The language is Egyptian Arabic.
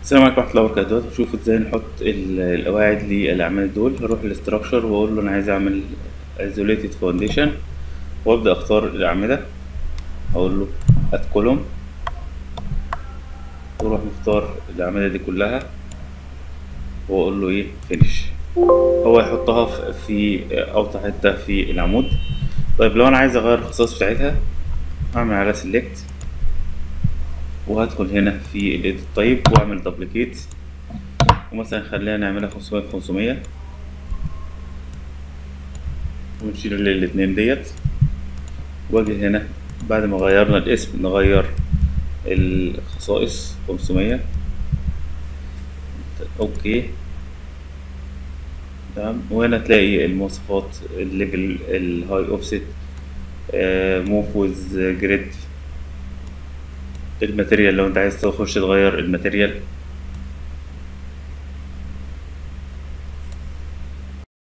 السلام عليكم ورحمة الله وبركاته هشوف ازاي نحط ال- القواعد للأعمال دول هروح للستراكشر وأقول له أنا عايز أعمل isolated foundation وأبدأ أختار الأعمدة أقول له add column وأروح مختار الأعمدة دي كلها وأقول له إيه finish هو يحطها في- في أوطى حتة في العمود طيب لو أنا عايز أغير الخصائص بتاعتها أعمل على select وهدخل هنا في الايديت طيب واعمل دبليكيت ومثلا خلينا نعملها 500 في 500 ونشيل ال- الاتنين ديت واجي هنا بعد ما غيرنا الاسم نغير الخصائص 500 اوكي تمام وهنا تلاقي المواصفات الليفل الهاي اوفست موف ويز جريد الماتيريال لو انت عايز تخش تغير الماتيريال